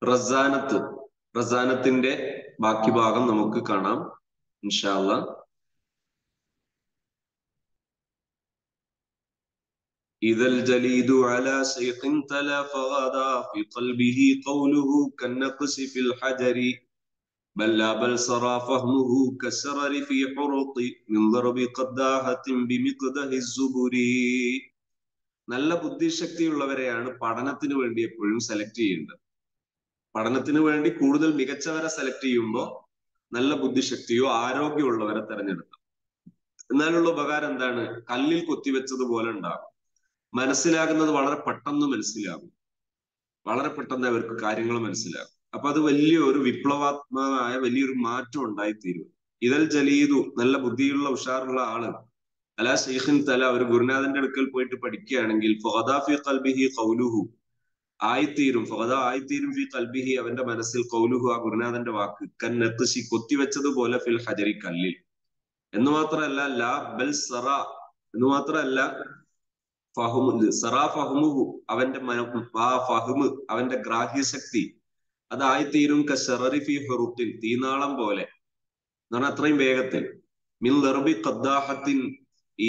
റസാനത്ത് റസാനത്തിന്റെ ബാക്കി ഭാഗം നമുക്ക് കാണാം ഇൻഷാല്ല إذا الجليد على شيخ تلا فغدا في قلبه قوله كالنقش في الحجر بل لا بل سرى فهمه كالسرر في حرق من ضرب قداحة بمقده الزبر നല്ല ബുദ്ധിശക്തിയുള്ളവരെയാണ് പഠനത്തിന് വേണ്ടി എപ്പോഴും സെലക്ട് ചെയ്യേണ്ടത് പഠനത്തിന് വേണ്ടി കൂടുതൽ മികച്ചവരെ സെലക്ട് ചെയ്യുമ്പോൾ നല്ല ബുദ്ധിശക്തിയോ ആരോഗ്യമുള്ളവരെ തെരഞ്ഞെടുക്കാം എന്നാലുള്ള ഉപകാരം എന്താണ് കല്ലിൽ കൊത്തിവെച്ചതുപോലെ ഉണ്ടാകും മനസ്സിലാകുന്നത് വളരെ പെട്ടെന്ന് മനസ്സിലാകും വളരെ പെട്ടെന്ന് അവർക്ക് കാര്യങ്ങൾ മനസ്സിലാകും അപ്പൊ അത് വലിയൊരു വിപ്ലവാത്മകമായ വലിയൊരു മാറ്റം ഉണ്ടായിത്തീരും ഇതൽ ജലീതു നല്ല ബുദ്ധിയുള്ള ഉഷാറുള്ള ആള് അല ഷെയ്ഖിൻ തല ഒരു ഗുരുനാഥന്റെ അടുക്കൽ പോയിട്ട് പഠിക്കുകയാണെങ്കിൽ ഫഹദാ ഫി ഖൽബിഹി ഖൗലുഹു ആയിത്തീരും ഫഹദ ആയിത്തീരും ഫി ഖൽബിഹി അവന്റെ മനസ്സിൽ ഖൗലുഹു ആ ഗുരുനാഥന്റെ വാക്ക് കന്നത്തുശി കൊത്തിവെച്ചതുപോലെ ഫിൽ ഹജരി കല്ലിൽ എന്ന് മാത്രമല്ല ലാ ബൽ സറ എന്ന് മാത്രമല്ല ഫഹുമു സറാ ഫഹുമുഹു അവന്റെ ആ ഫഹുമ് അവന്റെ ഗ്രാഹ്യശക്തി അതായിത്തീരും കഷററി ഫി ഹെറുത്തിൽ തീനാളം പോലെ എന്ന് പറഞ്ഞാൽ അത്രയും വേഗത്തിൽ മിൻ ലർബി ഖദ്ദാഹത്തിൻ ഈ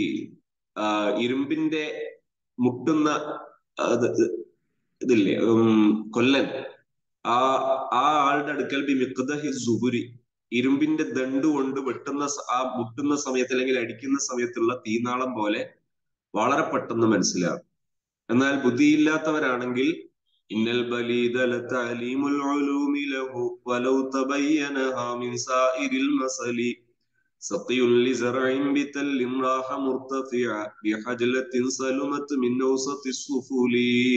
ഇരുമ്പിന്റെ മുട്ടുന്ന ഇതില്ലേ കൊല്ലൻ ആ ആ ആളുടെ അടുക്കൽ ബി മിഖ്ദഹി സുബുരി ഇരുമ്പിന്റെ ദണ്ട് കൊണ്ട് വെട്ടുന്ന ആ മുട്ടുന്ന സമയത്ത് അല്ലെങ്കിൽ അടിക്കുന്ന സമയത്തുള്ള തീനാളം പോലെ വളരെ പെട്ടെന്ന് മനസ്സിലാകും എന്നാൽ ബുദ്ധിയില്ലാത്തവരാണെങ്കിൽ ഇന്നൽ ബലീദ ലതഅലീമുൽ ഉലൂമി ലഹു വലൗ തബയ്യനഹാ മിൻ സായിരിൽ മസലി سقي لزرع بتل راح مرتفعا بحجلة سلمت من أوسط السفول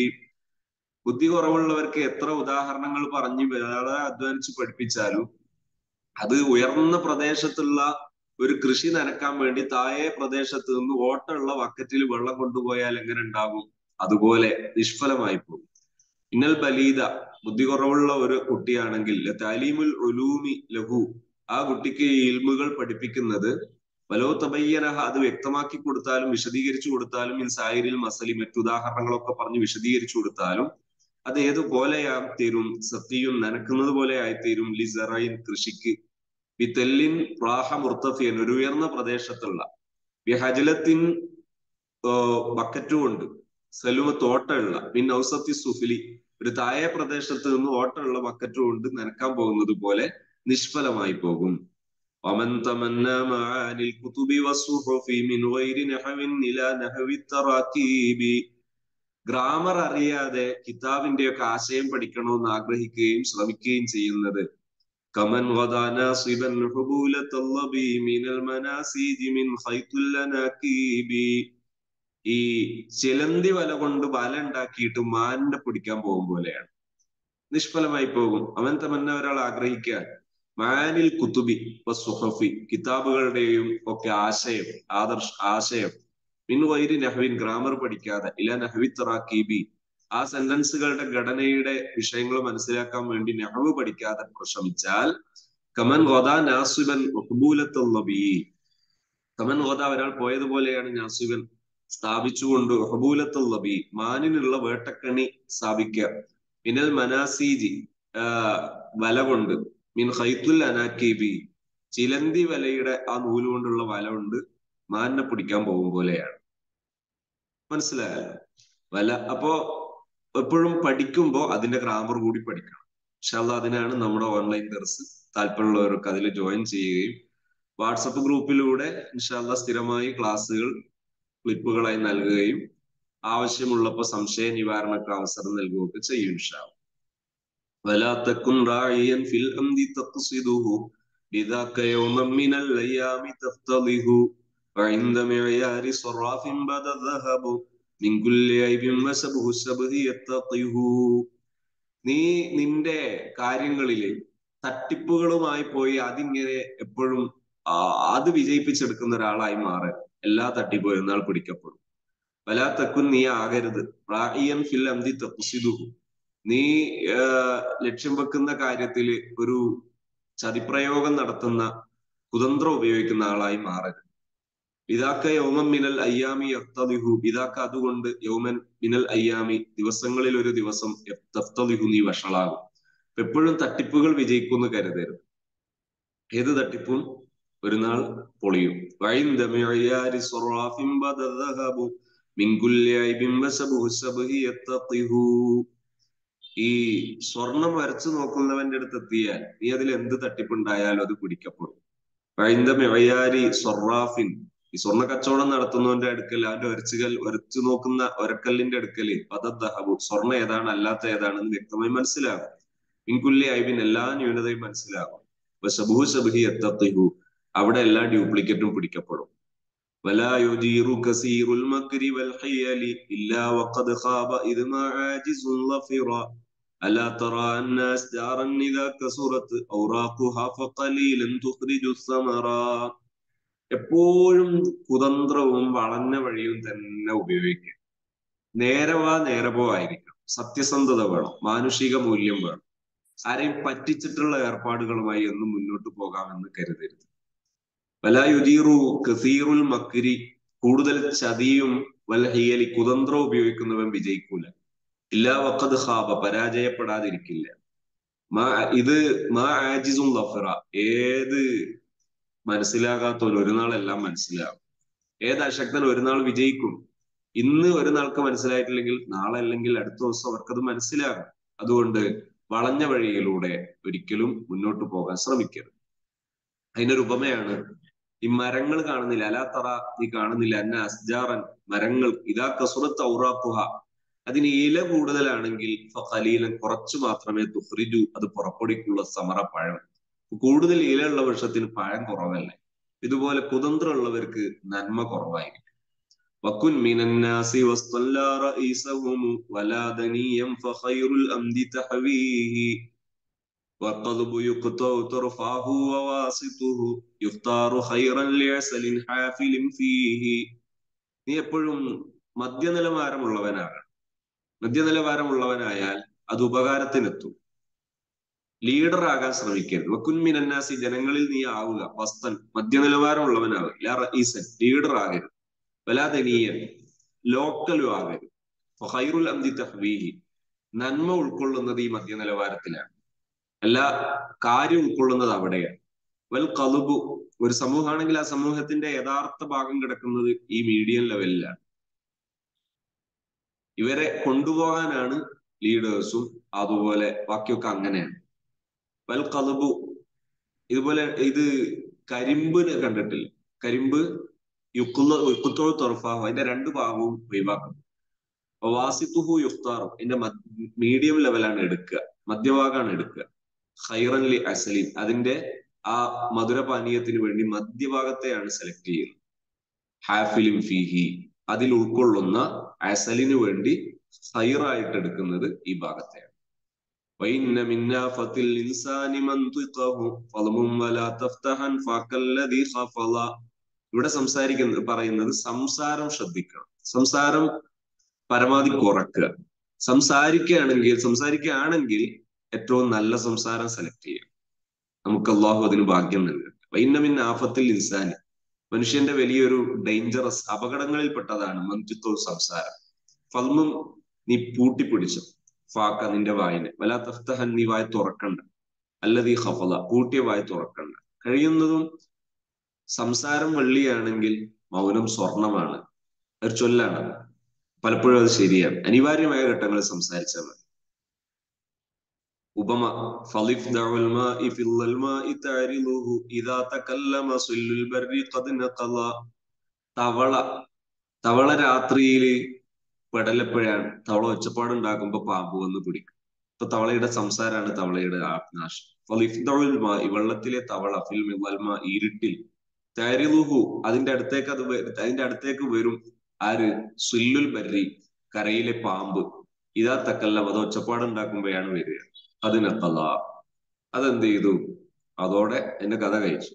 ബുദ്ധി കുറവുള്ളവർക്ക് എത്ര ഉദാഹരണങ്ങൾ പറഞ്ഞ് വളരെ അധ്വാനിച്ച് പഠിപ്പിച്ചാലും അത് ഉയർന്ന പ്രദേശത്തുള്ള ഒരു കൃഷി നനക്കാൻ വേണ്ടി താഴെ പ്രദേശത്ത് നിന്ന് ഓട്ടമുള്ള വക്കറ്റിൽ വെള്ളം കൊണ്ടുപോയാൽ എങ്ങനെ ഉണ്ടാകും അതുപോലെ നിഷ്ഫലമായി പോകും ഇന്നൽ ബലീദ ബുദ്ധി കുറവുള്ള ഒരു കുട്ടിയാണെങ്കിൽ താലീമുൽ ഉലൂമി ലഹു ആ കുട്ടിക്ക് ഇൽമുകൾ പഠിപ്പിക്കുന്നത് വലോ തബയ്യനഹ അത് വ്യക്തമാക്കി കൊടുത്താലും വിശദീകരിച്ചു കൊടുത്താലും ഇൻ സായിരിൽ മസലി മറ്റുദാഹരണങ്ങളൊക്കെ പറഞ്ഞ് വിശദീകരിച്ചു കൊടുത്താലും അത് ഏതുപോലെയാ തീരും സത്യയും നനക്കുന്നത് പോലെ ആയിത്തീരും ലിസറൈൻ കൃഷിക്ക് ബിതെല്ലിൻ പ്രാഹ മുർത്തഫിയൻ ഒരു ഉയർന്ന പ്രദേശത്തുള്ള ബിഹജലത്തിൻ ബക്കറ്റും ഉണ്ട് സലുമ തോട്ടമുള്ള മിൻ ഔസത്തി സുഫിലി ഒരു താഴെ പ്രദേശത്ത് നിന്ന് ഓട്ടമുള്ള ബക്കറ്റും കൊണ്ട് നനക്കാൻ പോകുന്നത് പോലെ നിഷ്ഫലമായി പോകും ومن تمنى معاني الكتب والصحف من غير نحو إلى نحو التراكيب ഗ്രാമർ അറിയാതെ കിതാബിന്റെയൊക്കെ ആശയം പഠിക്കണമെന്ന് ആഗ്രഹിക്കുകയും ശ്രമിക്കുകയും ചെയ്യുന്നത് കമൻ വദാനാസിബൻ ഹുബൂലത്തല്ലബി മിനൽ മനാസീജി മിൻ ഖൈത്തുല്ലനാകീബി ഈ ചിലന്തി വല കൊണ്ട് വല ഉണ്ടാക്കിയിട്ട് മാനിനെ പിടിക്കാൻ പോകും പോലെയാണ് നിഷ്ഫലമായി പോകും അവൻ തമന്ന ഒരാൾ ആഗ്രഹിക്കാൻ മാനിൽ കുത്തുബി സുഹഫി കിതാബുകളുടെയും ഒക്കെ ആശയം ആദർശ ആശയം മിൻ വൈരി നഹ്വിൻ ഗ്രാമർ പഠിക്കാതെ ഇല നഹ്വി തറാക്കീബി ആ സെന്റൻസുകളുടെ ഘടനയുടെ വിഷയങ്ങൾ മനസ്സിലാക്കാൻ വേണ്ടി നഹ്വ് പഠിക്കാതെ ശ്രമിച്ചാൽ കമൻ ഗോദ നാസുബൻ ഒഹബൂലത്തുള്ളബി കമൻ ഗോദ ഒരാൾ പോയതുപോലെയാണ് നാസുബൻ സ്ഥാപിച്ചുകൊണ്ട് ഒഹബൂലത്തുള്ളബി മാനിനുള്ള വേട്ടക്കണി സ്ഥാപിക്കുക മിനൽ മനാസീജി വല കൊണ്ട് മിൻ ഹൈത്തുൽ അനാക്കീബി ചിലന്തി വലയുടെ ആ നൂല് കൊണ്ടുള്ള വല കൊണ്ട് മാനിനെ പിടിക്കാൻ പോകും പോലെയാണ് മനസ്സിലായല്ലോ വല അപ്പോ എപ്പോഴും പഠിക്കുമ്പോൾ അതിന്റെ ഗ്രാമർ കൂടി പഠിക്കണം ഇൻഷാല്ല അതിനാണ് നമ്മുടെ ഓൺലൈൻ ദർസ് താല്പര്യമുള്ളവർക്ക് അതിൽ ജോയിൻ ചെയ്യുകയും വാട്സപ്പ് ഗ്രൂപ്പിലൂടെ ഇൻഷാല്ല സ്ഥിരമായി ക്ലാസ്സുകൾ ക്ലിപ്പുകളായി നൽകുകയും ആവശ്യമുള്ളപ്പോൾ സംശയ നിവാരണക്ക് അവസരം നൽകുകയൊക്കെ ചെയ്യും ഇൻഷാല്ല ولا تكن راعيا في الأمد تقصده لذاك يوما من الأيام تفتضه وعند معيار صراف بدا الذهب من كل عيب وسبه السبه يتقيه നീ നിന്റെ കാര്യങ്ങളിലെ തട്ടിപ്പുകളുമായി പോയി അതിങ്ങനെ എപ്പോഴും അത് വിജയിപ്പിച്ചെടുക്കുന്ന ഒരാളായി മാറാൻ എല്ലാ തട്ടിപ്പും എന്നാൾ പിടിക്കപ്പെടും വലാ തക്കുൻ നീ ആകരുത് റായിയൻ ഫിൽ അന്തി തക്കുസിദുഹു നീ ലക്ഷ്യം വെക്കുന്ന കാര്യത്തിൽ ഒരു ചതിപ്രയോഗം നടത്തുന്ന കുതന്ത്രം ഉപയോഗിക്കുന്ന ആളായി മാറരുത് ഇതാക്ക യൗമൻ മിനൽ അയ്യാമി യഫ്തദിഹു ഇതാക്ക അതുകൊണ്ട് യൗമൻ മിനൽ അയ്യാമി ദിവസങ്ങളിൽ ഒരു ദിവസം യഫ്തദിഹു നീ വഷളാകും എപ്പോഴും തട്ടിപ്പുകൾ വിജയിക്കുമെന്ന് കരുതരുത് ഏത് തട്ടിപ്പും ഒരു നാൾ പൊളിയും വൈന്ദ മിഅയാരി സ്വറാഫിൻ ബദദഹബു മിൻ കുല്ലി ഐബിൻ വസബുഹു സബ്ഹി യത്തഖിഹു ഈ സ്വർണം വരച്ചു നോക്കുന്നവന്റെ അടുത്ത് എത്തിയാൽ നീ അതിൽ എന്ത് തട്ടിപ്പുണ്ടായാലും അത് പിടിക്കപ്പെടും വൈന്ദ മിഅയാരി സ്വറാഫിൻ ഈ സ്വർണ്ണ കച്ചവടം നടത്തുന്നവന്റെ അടുക്കൽ അവന്റെ ഒരച്ചുകൽ ഒരച്ചു നോക്കുന്ന ഒരക്കല്ലിന്റെ അടുക്കല് പദദഹബു സ്വർണ്ണ ഏതാണ് അല്ലാത്ത ഏതാണെന്ന് വ്യക്തമായി മനസ്സിലാകും മിൻകുല്ലി ഐബിൻ എല്ലാ ന്യൂനതയും മനസ്സിലാകും സബുഹു സബഹി എത്തത്തിഹു അവിടെ എല്ലാ ഡ്യൂപ്ലിക്കേറ്റും പിടിക്കപ്പെടും ولا يدير كثير المكر والحيل إلا وقد خاب إذ ما عاجز ظفرا ألا ترى أن أشجارا إذا كسرت أوراقها فقليلا تخرج الثمرا എപ്പോഴും കുതന്ത്രവും വളഞ്ഞ വഴിയും തന്നെ ഉപയോഗിക്കുക നേരവാ നേരവോ ആയിരിക്കണം സത്യസന്ധത വേണം മാനുഷിക മൂല്യം വേണം ആരെയും പറ്റിച്ചിട്ടുള്ള ഏർപ്പാടുകളുമായി ഒന്നും മുന്നോട്ട് പോകാമെന്ന് കരുതരുത് വലായുദീറു കസീറുൽ മക്കിരി കൂടുതൽ ചതിയും വലഹിയലി കുതന്ത്രം ഉപയോഗിക്കുന്നവൻ വിജയിക്കൂല ഇല്ലാ വക്കത് ഹാബ പരാജയപ്പെടാതിരിക്കില്ല മാ ഇത് മാ ആജിസും ലഫറ ഏത് മനസ്സിലാകാത്തവൻ ഒരു നാളെല്ലാം മനസ്സിലാകും ഏത് അശക്തൻ ഒരു നാൾ വിജയിക്കും ഇന്ന് ഒരു നാൾക്ക് മനസ്സിലായിട്ടില്ലെങ്കിൽ നാളെ അല്ലെങ്കിൽ അടുത്ത ദിവസം അവർക്കത് മനസ്സിലാകും അതുകൊണ്ട് വളഞ്ഞ വഴിയിലൂടെ ഒരിക്കലും മുന്നോട്ട് പോകാൻ ശ്രമിക്കരുത് അതിനൊരു ഉപമയാണ് ഈ മരങ്ങൾ കാണുന്നില്ല അലാത്തറ നീ കാണുന്നില്ല അന്ന അസ്ജാറൻ മരങ്ങൾ ഇതാ കസുറത്ത് ഔറാഖുഹ അതിന് ഇല കൂടുതലാണെങ്കിൽ ഫലീലൻ കുറച്ചു മാത്രമേ തുഹ്രിജു അത് പുറപ്പെടുക്കുള്ള സമറ പഴം കൂടുതൽ ഇലയുള്ള വൃക്ഷത്തിന് പഴം കുറവല്ലേ ഇതുപോലെ കുതന്ത്രമുള്ളവർക്ക് നന്മ കുറവായിരിക്കും വക്കുൻ മിനന്നാസി വസ്തല്ലാ റഈസഹും വലാ ദനിയം ഫഖൈറുൽ അംദി തഹവീഹി والقلب يقطع طرفاه وواسطه يختار خيرا لعسل حافل فيه നീ എപ്പോഴും മധ്യനിലവാരമുള്ളവനാകണം മധ്യനിലവാരമുള്ളവനായാൽ അത് ഉപകാരത്തിനെത്തും ലീഡർ ആകാൻ ശ്രമിക്കരുത് വക്കുൻ മിനന്നാസി ജനങ്ങളിൽ നീ ആവുക വസ്തൻ മധ്യനിലവാരമുള്ളവനാവുക ലാ റഈസൻ ലീഡർ ആകരുത് വലാദനീയൻ ലോക്കലും ആകരുത് ഫൈറുൽ അംദി തഹ്വീഹി നന്മ ഉൾക്കൊള്ളുന്നത് ഈ മധ്യനിലവാരത്തിലാണ് എല്ലാ കാര്യം ഉൾക്കൊള്ളുന്നത് അവിടെയാണ് വൽ കലുബു ഒരു സമൂഹമാണെങ്കിൽ ആ സമൂഹത്തിന്റെ യഥാർത്ഥ ഭാഗം കിടക്കുന്നത് ഈ മീഡിയം ലെവലിലാണ് ഇവരെ കൊണ്ടുപോകാനാണ് ലീഡേഴ്സും അതുപോലെ ബാക്കിയൊക്കെ അങ്ങനെയാണ് വൽ കലുബു ഇതുപോലെ ഇത് കരിമ്പിന് കണ്ടിട്ടില്ല കരിമ്പ് യുക്കുള്ള യുക്കുത്തോൾ തുറഫാഹു അതിന്റെ രണ്ട് ഭാഗവും ഒഴിവാക്കും വാസിത്തുഹു യുഫ്താറു അതിന്റെ മീഡിയം ലെവലാണ് എടുക്കുക മധ്യഭാഗമാണ് എടുക്കുക ഹൈറൻലി അസലിൻ അതിന്റെ ആ മധുരപാനീയത്തിന് വേണ്ടി മധ്യഭാഗത്തെയാണ് സെലക്ട് ചെയ്യുന്നത് ഹാഫിലിം ഫിഹി അതിൽ ഉൾക്കൊള്ളുന്ന അസലിന് വേണ്ടി ഹൈറായിട്ട് എടുക്കുന്നത് ഈ ഭാഗത്തെയാണ് وإن من آفة الإنسان منطقه فضم ولا تفتحا فاك الذي خفض ഇവിടെ സംസാരിക്കുന്നത് പറയുന്നത് സംസാരം ശ്രദ്ധിക്കണം സംസാരം പരമാവധി കുറക്കുക സംസാരിക്കുകയാണെങ്കിൽ സംസാരിക്കുകയാണെങ്കിൽ ഏറ്റവും നല്ല സംസാരം സെലക്ട് ചെയ്യുക നമുക്ക് അള്ളാഹു അതിന് ഭാഗ്യം നൽകട്ടെ വൈന്നമിൻ ആഫത്തിൽ ഇൻസാനി മനുഷ്യന്റെ വലിയൊരു ഡേഞ്ചറസ് അപകടങ്ങളിൽപ്പെട്ടതാണ് മന്ത്രിത്വ സംസാരം ഫൽമും നീ പൂട്ടിപ്പിടിച്ചു ഫാക്ക നിന്റെ വായന വലാ തഫ്തഹൻ നീ വായ തുറക്കണ്ട അല്ലതീ ഹഫല പൂട്ടിയ വായ തുറക്കണ്ട കഴിയുന്നതും സംസാരം വെള്ളിയാണെങ്കിൽ മൗനം സ്വർണമാണ് ഒരു ചൊല്ലാണ് പലപ്പോഴും അത് ശരിയാണ് അനിവാര്യമായ ഘട്ടങ്ങളിൽ സംസാരിച്ചാൽ മതി ഉപമ ഫലിഫ് ദഅവൽ മാഇ ഫിൽ മാഇ തഅരിലുഹു ഇദാ തകല്ലമ സുല്ലുൽ ബർരി ഖദ് നഖല തവള തവള രാത്രിയിൽ പെടലപ്പോഴാണ് തവള ഒച്ചപ്പാടുണ്ടാക്കുമ്പോ പാമ്പ് വന്ന് പിടിക്കും ഇപ്പൊ തവളയുടെ സംസാരമാണ് തവളയുടെ നാശം ഫലിഫ് ദഅവൽ മാഇ വെള്ളത്തിലെ തവള ഫിൽ മിവൽമ ഇരുട്ടിൽ തഅരിലുഹു അതിന്റെ അടുത്തേക്ക് അത് അതിന്റെ അടുത്തേക്ക് വരും ആര് സുല്ലുൽ ബർരി കരയിലെ പാമ്പ് ഇതാ തക്കല്ല അത് ഒച്ചപ്പാടുണ്ടാക്കുമ്പോഴാണ് വരിക അതിനക്കല അതെന്ത് ചെയ്തു അതോടെ എന്റെ കഥ കഴിച്ചു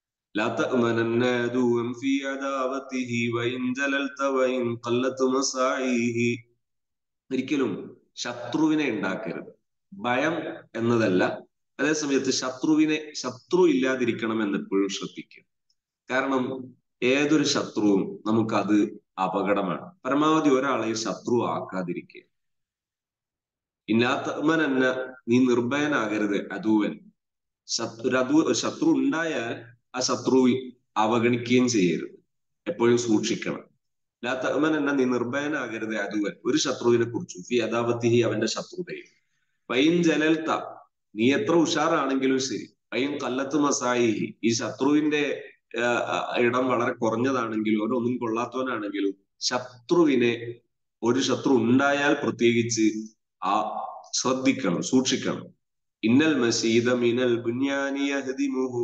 ഒരിക്കലും ശത്രുവിനെ ഉണ്ടാക്കരുത് ഭയം എന്നതല്ല അതേ സമയത്ത് ശത്രുവിനെ ശത്രു ഇല്ലാതിരിക്കണം എന്ന് എപ്പോഴും ശ്രദ്ധിക്കുക കാരണം ഏതൊരു ശത്രുവും നമുക്കത് അപകടമാണ് പരമാവധി ഒരാളെ ശത്രു ആക്കാതിരിക്കുക ഇല്ലാത്തമനന്ന നീ നിർഭയനാകരുത് അതുവൻ ശത്രു അതു ശത്രു ഉണ്ടായാൽ ആ ശത്രു അവഗണിക്കുകയും ചെയ്യരുത് എപ്പോഴും സൂക്ഷിക്കണം ലാത്തമനന്ന നീ നിർഭയനാകരുത് അതുവൻ ഒരു ശത്രുവിനെ കുറിച്ചും ഫി യഥാപത്തിഹി അവന്റെ ശത്രുതയും പൈൻ ജലൽത്ത നീ എത്ര ഉഷാറാണെങ്കിലും ശരി പൈൻ കല്ലത്ത് മസായി ഈ ശത്രുവിന്റെ ഇടം വളരെ കുറഞ്ഞതാണെങ്കിലും ഓരോന്നും കൊള്ളാത്തവനാണെങ്കിലും ശത്രുവിനെ ഒരു ശത്രു ഉണ്ടായാൽ പ്രത്യേകിച്ച് ആ ശ്രദ്ധിക്കണം സൂക്ഷിക്കണം ഇന്നൽ മസീദ മിനൽ ബുന്യാനി യഹ്ദിമുഹു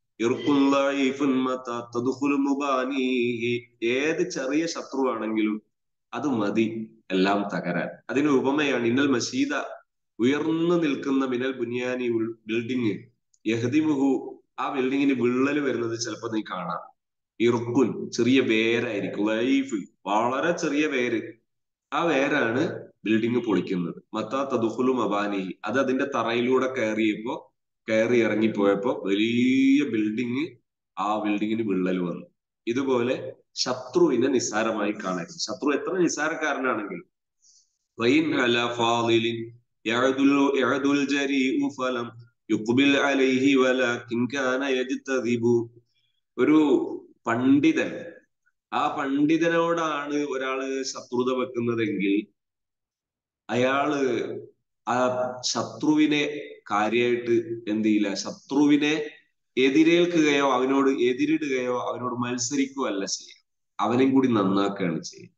ഏത് ചെറിയ ശത്രുവാണെങ്കിലും അത് മതി എല്ലാം തകരാൻ അതിന് ഉപമയാണ് ഇന്നൽ മസീദ ഉയർന്നു നിൽക്കുന്ന മിനൽ ബുനിയാനി ബിൽഡിങ് യഹദിമുഹു ആ ബിൽഡിങ്ങിന് വിള്ളൽ വരുന്നത് ചിലപ്പോൾ നീ കാണാം ഇറുക്കുൻ ചെറിയ വേരായിരിക്കും ലൈഫ് വളരെ ചെറിയ വേര് ആ വേരാണ് ബിൽഡിങ് പൊളിക്കുന്നത് മത്താ തദുഹുലു മബാനി അത് അതിന്റെ തറയിലൂടെ കയറിയപ്പോ കയറി ഇറങ്ങിപ്പോയപ്പോ വലിയ ബിൽഡിങ് ആ ബിൽഡിങ്ങിന് വിള്ളൽ വന്നു ഇതുപോലെ ശത്രുവിനെ നിസ്സാരമായി കാണരുത് ശത്രു എത്ര നിസ്സാരക്കാരനാണെങ്കിലും വൈൻ അല ഫാളിലിൻ യഅദുൽ ജരീഉ ഫലം യുഖ്ബിൽ അലൈഹി വലാകിൻ കാന യജ്തദിബു ഒരു പണ്ഡിതൻ ആ പണ്ഡിതനോടാണ് ഒരാള് ശത്രുത വെക്കുന്നതെങ്കിൽ അയാള് ആ ശത്രുവിനെ കാര്യമായിട്ട് എന്ത് ചെയ്യില്ല ശത്രുവിനെ എതിരേൽക്കുകയോ അവനോട് എതിരിടുകയോ അവനോട് മത്സരിക്കുകയോ അല്ല ചെയ്യുക അവനെയും കൂടി നന്നാക്കുകയാണ് ചെയ്യുക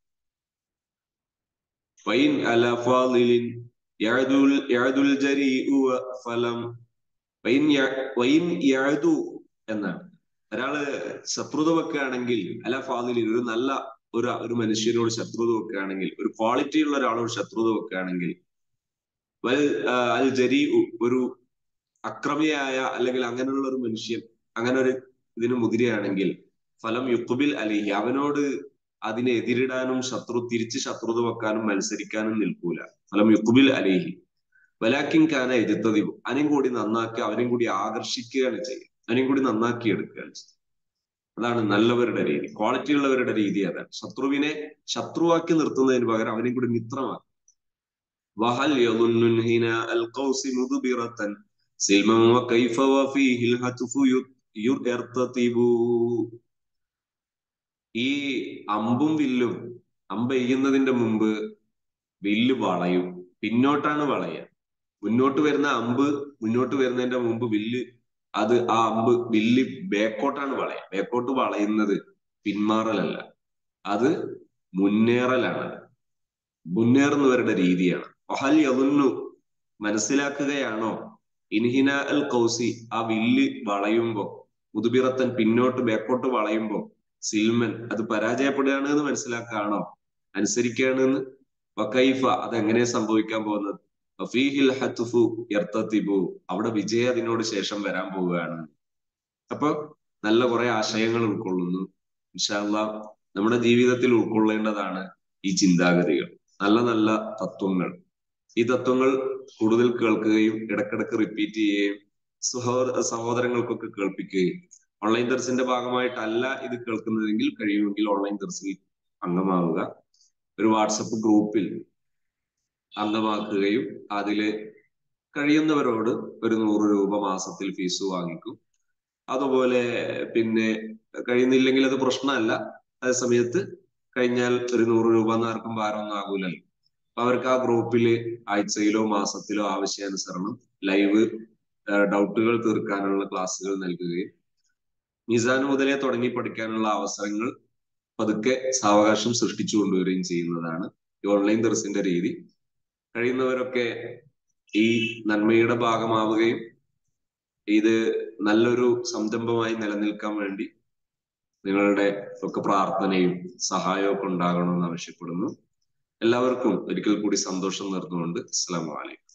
വൈൻ അലഫാലിൻ യഅദുൽ യഅദുൽ ജരീഉ ഫലം വൈൻ വൈൻ യഅദു എന്നാണ് ഒരാള് ശത്രുത വെക്കുകയാണെങ്കിൽ അല ഫാദിലിൻ ഒരു നല്ല ഒരു ഒരു മനുഷ്യനോട് ശത്രുത വെക്കുകയാണെങ്കിൽ ഒരു ക്വാളിറ്റി ഉള്ള ഒരാളോട് ശത്രുത വെക്കുകയാണെങ്കിൽ വൽ അൽ ജരി ഒരു അക്രമിയായ അല്ലെങ്കിൽ അങ്ങനെയുള്ള ഒരു മനുഷ്യൻ അങ്ങനെ ഒരു ഇതിന് മുതിരയാണെങ്കിൽ ഫലം യുക്കുബിൽ അലിഹി അവനോട് അതിനെ എതിരിടാനും ശത്രു തിരിച്ച് ശത്രുത വെക്കാനും മത്സരിക്കാനും നിൽക്കൂല ഫലം യുക്കുബിൽ അലിഹി വലാക്കിൻ കാന എതിർത്തതി അവനെയും കൂടി നന്നാക്കി അവനെയും കൂടി ആകർഷിക്കുകയാണ് ചെയ്യുക അവനെയും കൂടി നന്നാക്കി എടുക്കുകയാണ് ചെയ്യുക അതാണ് നല്ലവരുടെ രീതി ക്വാളിറ്റി ഉള്ളവരുടെ രീതി അതാണ് ശത്രുവിനെ ശത്രുവാക്കി നിർത്തുന്നതിന് പകരം അവനെയും കൂടി മിത്രമാക്കി وهل يظن هنا القوس مدبرة سلما وكيف وفيه الهتف يرتطب ഈ അമ്പും വില്ലും അമ്പ എയ്യുന്നതിന്റെ മുമ്പ് വില്ല് വളയും പിന്നോട്ടാണ് വളയുക മുന്നോട്ട് വരുന്ന അമ്പ് മുന്നോട്ട് വരുന്നതിന്റെ മുമ്പ് വില്ല് അത് ആ അമ്പ് വില്ല് ബേക്കോട്ടാണ് വളയുക ബേക്കോട്ട് വളയുന്നത് പിന്മാറലല്ല അത് മുന്നേറലാണ് മുന്നേറുന്നവരുടെ രീതിയാണ് ഒഹൽ യവുന്നു മനസ്സിലാക്കുകയാണോ ഇൻഹിന അൽ കൗസി ആ വില്ല് വളയുമ്പോ മുതുബിറത്തൻ പിന്നോട്ട് ബേക്കോട്ട് വളയുമ്പോ സിൽമൻ അത് പരാജയപ്പെടുകയാണ് എന്ന് മനസ്സിലാക്കുകയാണോ അനുസരിക്കുകയാണ് എന്ന് വക്കൈഫ അത് എങ്ങനെ സംഭവിക്കാൻ പോകുന്നത് വഫീഹിൽ ഹത്തുഫു യർത്തത്തിബു അവിടെ വിജയ അതിനോട് ശേഷം വരാൻ പോവുകയാണ് അപ്പൊ നല്ല കുറെ ആശയങ്ങൾ ഉൾക്കൊള്ളുന്നു ഇൻഷാല്ല നമ്മുടെ ജീവിതത്തിൽ ഉൾക്കൊള്ളേണ്ടതാണ് ഈ ചിന്താഗതികൾ നല്ല നല്ല തത്വങ്ങൾ ഈ തത്വങ്ങൾ കൂടുതൽ കേൾക്കുകയും ഇടക്കിടക്ക് റിപ്പീറ്റ് ചെയ്യുകയും സഹോദര സഹോദരങ്ങൾക്കൊക്കെ കേൾപ്പിക്കുകയും ഓൺലൈൻ ദർസിന്റെ ഭാഗമായിട്ടല്ല ഇത് കേൾക്കുന്നതെങ്കിൽ കഴിയുമെങ്കിൽ ഓൺലൈൻ ദർസിൽ അംഗമാവുക ഒരു വാട്സപ്പ് ഗ്രൂപ്പിൽ അംഗമാക്കുകയും അതില് കഴിയുന്നവരോട് ഒരു നൂറ് രൂപ മാസത്തിൽ ഫീസ് വാങ്ങിക്കും അതുപോലെ പിന്നെ കഴിയുന്നില്ലെങ്കിൽ അത് പ്രശ്നമല്ല അതേ സമയത്ത് കഴിഞ്ഞാൽ ഒരു നൂറ് രൂപ എന്ന് ആർക്കും ഭാരമൊന്നും ആകൂലല്ലോ അപ്പൊ അവർക്ക് ആ ഗ്രൂപ്പിൽ ആഴ്ചയിലോ മാസത്തിലോ ആവശ്യാനുസരണം ലൈവ് ഡൗട്ടുകൾ തീർക്കാനുള്ള ക്ലാസ്സുകൾ നൽകുകയും മിസാൻ മുതലേ തുടങ്ങി പഠിക്കാനുള്ള അവസരങ്ങൾ പതുക്കെ സാവകാശം സൃഷ്ടിച്ചു കൊണ്ടുവരികയും ചെയ്യുന്നതാണ് ഈ ഓൺലൈൻ ദർസിന്റെ രീതി കഴിയുന്നവരൊക്കെ ഈ നന്മയുടെ ഭാഗമാവുകയും ഇത് നല്ലൊരു സംരംഭമായി നിലനിൽക്കാൻ വേണ്ടി നിങ്ങളുടെ ഒക്കെ പ്രാർത്ഥനയും സഹായവും ഒക്കെ ഉണ്ടാകണമെന്ന് ആവശ്യപ്പെടുന്നു എല്ലാവർക്കും ഒരിക്കൽ കൂടി സന്തോഷം നേർന്നുകൊണ്ട് അസ്സലാമു അലൈക്കും